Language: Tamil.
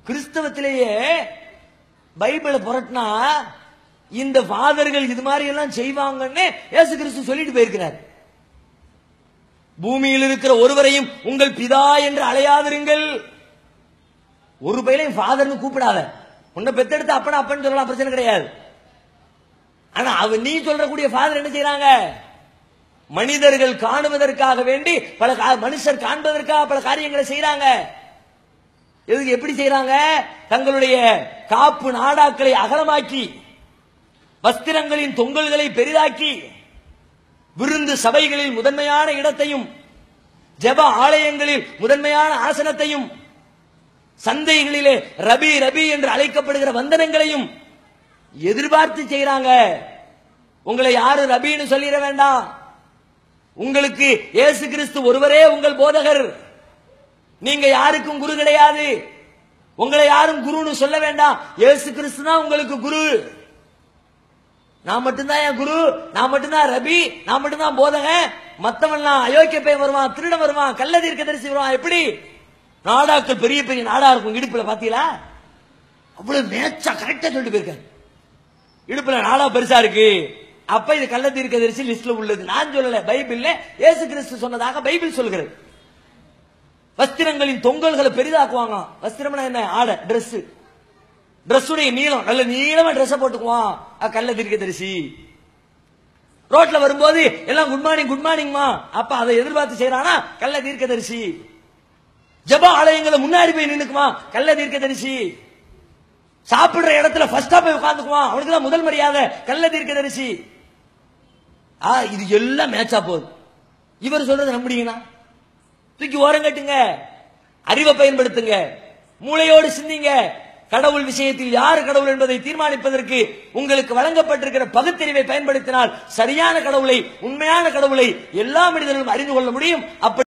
கிறிஸ்தவத்திலேயே பைபிளை புரட்டினா இந்த ஃபாதர்கள் இது மாதிரி எல்லாம் செய்வாங்கன்னு இயேசு கிறிஸ்து சொல்லிட்டு போயிருக்கிறார் பூமியில் இருக்கிற ஒருவரையும் உங்கள் பிதா என்று அழையாதிருங்கள் ஒரு பையனையும் ஃபாதர்னு கூப்பிடாத உன்னை பெத்தெடுத்து அப்பனா அப்பன்னு சொல்லலாம் பிரச்சனை கிடையாது ஆனா அவ நீ சொல்றக்கூடிய ஃபாதர் என்ன செய்யறாங்க மனிதர்கள் காணுவதற்காக வேண்டி பல கா- மனுஷர் காண்பதற்காக பல காரியங்களை செய்யறாங்க எதுக்கு எப்படி செய்யறாங்க தங்களுடைய காப்பு நாடாக்களை அகலமாக்கி வஸ்திரங்களின் தொங்கல்களை பெரிதாக்கி விருந்து சபைகளில் முதன்மையான இடத்தையும் ஜெப ஆலயங்களில் முதன்மையான ஆசனத்தையும் சந்தைகளிலே ரபி ரபி என்று அழைக்கப்படுகிற வந்தனங்களையும் எதிர்பார்த்து செய்யறாங்க உங்களை யாரும் ரபின்னு சொல்லிட வேண்டாம் உங்களுக்கு இயேசு கிறிஸ்து ஒருவரே உங்கள் போதகர் நீங்க யாருக்கும் குரு கிடையாது உங்களை யாரும் குருன்னு சொல்ல வேண்டாம் இயேசு கிறிஸ்து தான் உங்களுக்கு குரு நான் மட்டும்தான் என் குரு நான் மட்டும்தான் ரபி நான் மட்டும்தான் போதகன் மத்தவன்லாம் அயோக்கிய பையன் வருவான் திருடன் வருவான் கள்ள தீர்க்கதரிசி வருவான் எப்படி நாடாக்கள் பெரிய பெரிய நாடா இருக்கும் இடுப்புல பாத்தீங்களா அவ்வளவு மேட்சா கரெக்டா சொல்லிட்டு போயிருக்காரு இடுப்புல நாடா பெருசா இருக்கு அப்ப இது கள்ள தீர்க்கதரிசி லிஸ்ட்ல உள்ளது நான் சொல்லல பைபிள்ல இயேசு கிறிஸ்து சொன்னதாக பைபிள் சொல்கிறது வஸ்திரங்களின் தொங்கல்களை பெரிதாக்குவாங்க வஸ்திரம்னா என்ன ஆடை Dress ட்ரெஸ்ஸுடைய நீளம் நல்ல நீளமா ட்ரெஸ் போட்டுக்குவான் அஹ் கள்ள தீர்க்கதரிசி ரோட்ல வரும்போது எல்லாம் குட் மார்னிங் குட் மார்னிங்மா அப்ப அதை எதிர்பார்த்து செய்யறானா கள்ள தீர்க்கதரிசி ஜெப ஆலயங்களை முன்னாடி போய் நின்னுக்குமா கள்ள தீர்க்கதரிசி சாப்பிடுற இடத்துல ஃபர்ஸ்டா போய் உட்கார்ந்துக்குவான் அவனுக்கு தான் முதல் மரியாதை கள்ள தீர்க்கதரிசி ஆ இது எல்லாம் மேட்சா போகுது இவர் சொல்றது நம்புறீங்கன்னா தூக்கி ஓரம் கட்டுங்க அறிவை பயன்படுத்துங்க மூளையோடு சிந்திங்க கடவுள் விஷயத்தில் யார் கடவுள் என்பதை தீர்மானிப்பதற்கு உங்களுக்கு வழங்கப்பட்டிருக்கிற பகுத்தறிவை பயன்படுத்தினால் சரியான கடவுளை உண்மையான கடவுளை எல்லா மனிதர்களும் அறிந்து கொள்ள முடியும் அப்படி